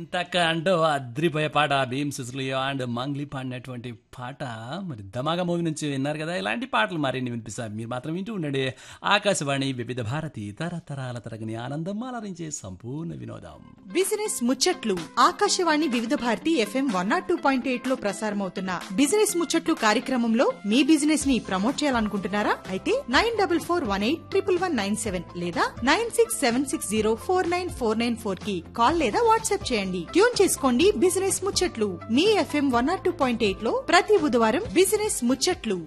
చింతక అంటూ అద్రిపోయే పాట భీమ్ సిస్లియో అండ్ మంగ్లీ పాడినటువంటి పాట మరి దమాగా మూవీ నుంచి విన్నారు కదా ఇలాంటి పాటలు మరిన్ని వినిపిస్తాయి మీరు మాత్రం వింటూ ఉండండి ఆకాశవాణి వివిధ భారతి తరతరాల తరగని ఆనందం అలరించే సంపూర్ణ వినోదం బిజినెస్ ముచ్చట్లు Akashvani Vividh Bharati FM one nought two point eight లో ప్రసారమవుతున్న బిజినెస్ ముచ్చట్లు కార్యక్రమంలో మీ బిజినెస్ ని ప్రమోట్ చేయాలనుకుంటున్నారా అయితే nine double four one eight triple one nine seven లేదా nine six seven six zero four nine four nine four కి కాల్ లేదా వాట్సాప్ చేయండి ట్యూన్ చేసుకోండి బిజినెస్ ముచ్చట్లు మీ FM one nought two point eight లో ప్రతి బుధవారం బిజినెస్ ముచ్చట్లు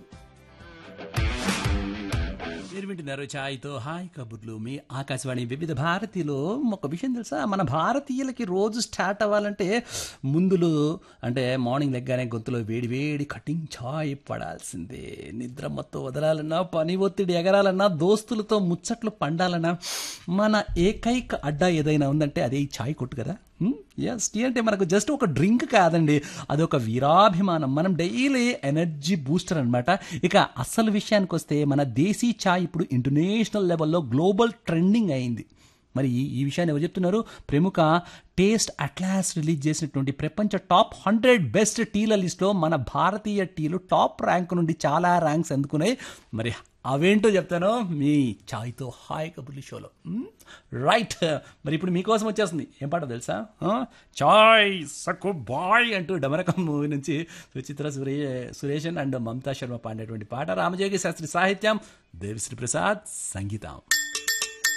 మీరు వింటున్నారు ఛాయ్తో హాయ్ కబుర్లు మీ ఆకాశవాణి వివిధ భారతిలో ఒక విషయం తెలుసా మన భారతీయులకి రోజు స్టార్ట్ అవ్వాలంటే ముందులు అంటే మార్నింగ్ లెగ్గానే గొంతులో వేడి వేడి కటింగ్ ఛాయ్ పడాల్సిందే నిద్ర మొత్తం వదలాలన్నా పని ఒత్తిడి ఎగరాలన్నా దోస్తులతో ముచ్చట్లు పండాలన్నా మన ఏకైక అడ్డా ఏదైనా ఉందంటే అదే ఈ ఛాయ్ కొట్టు కదా ఎస్ టీ అంటే మనకు జస్ట్ ఒక డ్రింక్ కాదండి అదొక వీరాభిమానం మనం డైలీ ఎనర్జీ బూస్టర్ అన్నమాట ఇక అసలు విషయానికి వస్తే మన దేశీ ఛాయ్ ఇప్పుడు ఇంటర్నేషనల్ లెవెల్లో గ్లోబల్ ట్రెండింగ్ అయింది మరి ఈ- ఈ విషయాన్ని ఎవరు చెప్తున్నారు ప్రముఖ టేస్ట్ అట్లాస్ రిలీజ్ చేసినటువంటి ప్రపంచ టాప్ హండ్రెడ్ బెస్ట్ టీల లిస్ట్లో మన భారతీయ టీలు టాప్ ర్యాంక్ నుండి చాలా ర్యాంక్స్ అందుకున్నాయి మరి అవేంటో చెప్తాను మీ చాయ్తో హాయ్ కబుర్లి షోలో రైట్ మరి ఇప్పుడు మీకోసం వచ్చేస్తుంది ఏం పాట తెలుసా ఆ? చాయ్ సక్కు బాయ్ అంటూ డమరకం మూవీ నుంచి సుచిత్ర సురే సురేషన్ అండ్ మమతా శర్మ పాడినటువంటి పాట రామజోగి శాస్త్రి సాహిత్యం దేవిశ్రీ ప్రసాద్ సంగీతం